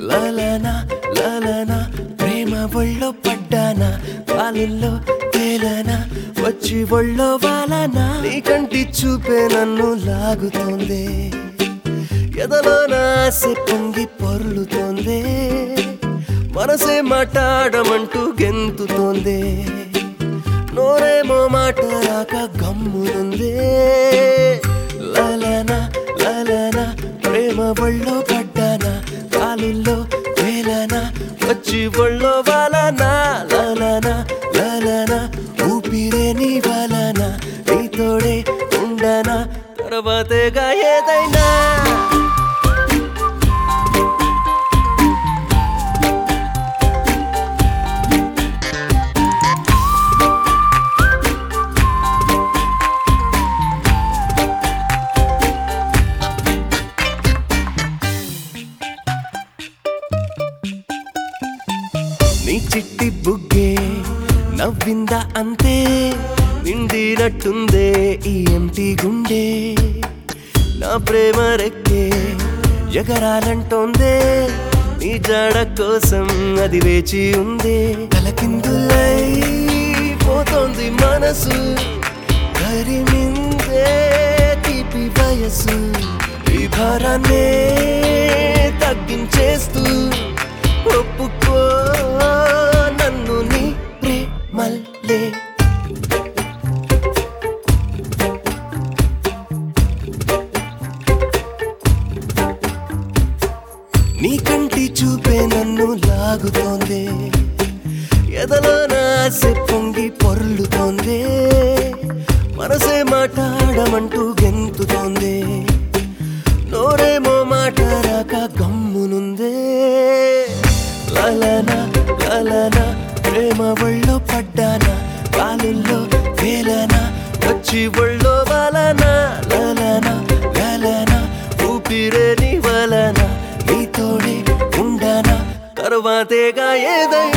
లలనా లలనా ప్రేమ ఒళ్ళో పడ్డానా కాలుల్లో తేలనా వచ్చి ఒళ్ళో వాలనా నీ కంటి చూపే నన్ను లాగుతోంది ఎదలో నాసే పొంగి పొర్లుతోంది మనసే మాట్లాడమంటూ గెంతుతోంది నోరేమో మాట రాక గమ్మునుంది లలనా లలనా ప్రేమ ఒళ్ళో పడ్డానా కాలుల్లో వేలనా వచ్చి ఒళ్ళో వాలనా లలనా లలనా ఊపిరే నీ వలనా నీతోడే ఉండనా తర్వాతగా ఏదైనా నీ చిట్టి బుగ్గే నవ్విందా అంతే నిండినట్టుందే ఈ ఎంటి గుండె నా ప్రేమ రెక్కే ఎగరాలంటోందే నీ జాడ కోసం అది వేచి ఉందే తలకిందులై పోతోంది మనసు కరిమిందే తీపి వయసు ఈ భారాన్నే తగ్గించేస్తూ ఒప్పుకో నన్ను నీ ప్రేమల్లే నీ కంటి చూపే నన్ను లాగుతోంది ఎదలో నాసే పొంగి పొర్లుతోంది మనసే మాట్లాడమంటూ గెంతుతోంది నోరేమో మాట రాక గమ్మునుందే లలనా లలనా ప్రేమ ఒళ్ళో పడ్డానా కాలుల్లో వేలనా వచ్చి ఒళ్ళో వలనా లలనా లలనా ఊపిరే నీ వలన నీతోడే ఉండనా తర్వాతేగా ఏదైనా